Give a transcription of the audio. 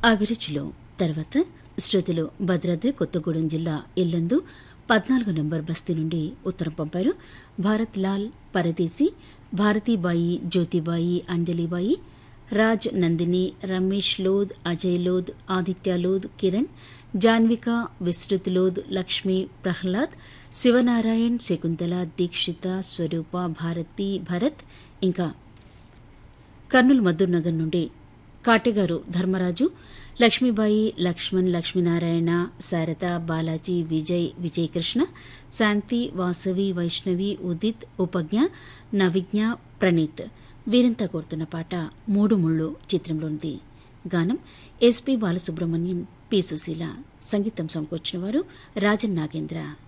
అభిరుచిలో తర్వాత శ్రోతలు భద్రాద్రి కొత్తగూడెం జిల్లా ఇల్లందు పద్నాలుగు నంబర్ బస్తీ నుండి ఉత్తరం పంపారు భారత్ లాల్ పరదేశీ భారతీబాయి జ్యోతిబాయి అంజలిబాయి రాజ్ నందిని రమేష్ లోద్ అజయ్ లోద్ ఆదిత్య లోద్ కిరణ్ జాన్విక విస్తృత్ లోద్ లక్ష్మి ప్రహ్లాద్ శివనారాయణ్ శకుంతల దీక్షిత స్వరూప భారతి భరత్ ఇంకా కర్నూలు మద్దూర్ నగర్ నుండి కాటెగారు ధర్మరాజు లక్ష్మీబాయి లక్ష్మణ్ లక్ష్మీనారాయణ శారద బాలాజీ విజయ్ విజయకృష్ణ శాంతి వాసవి వైష్ణవి ఉదిత్ ఉపజ్ఞ నవిజ్ఞ ప్రణీత్ వీరంతా కోరుతున్న పాట మూడు ముళ్ళు చిత్రంలోనిది గానం ఎస్పి బాలసుబ్రహ్మణ్యం పి సుశీల సంగీతం సమకూర్చిన వారు రాజన్ నాగేంద్ర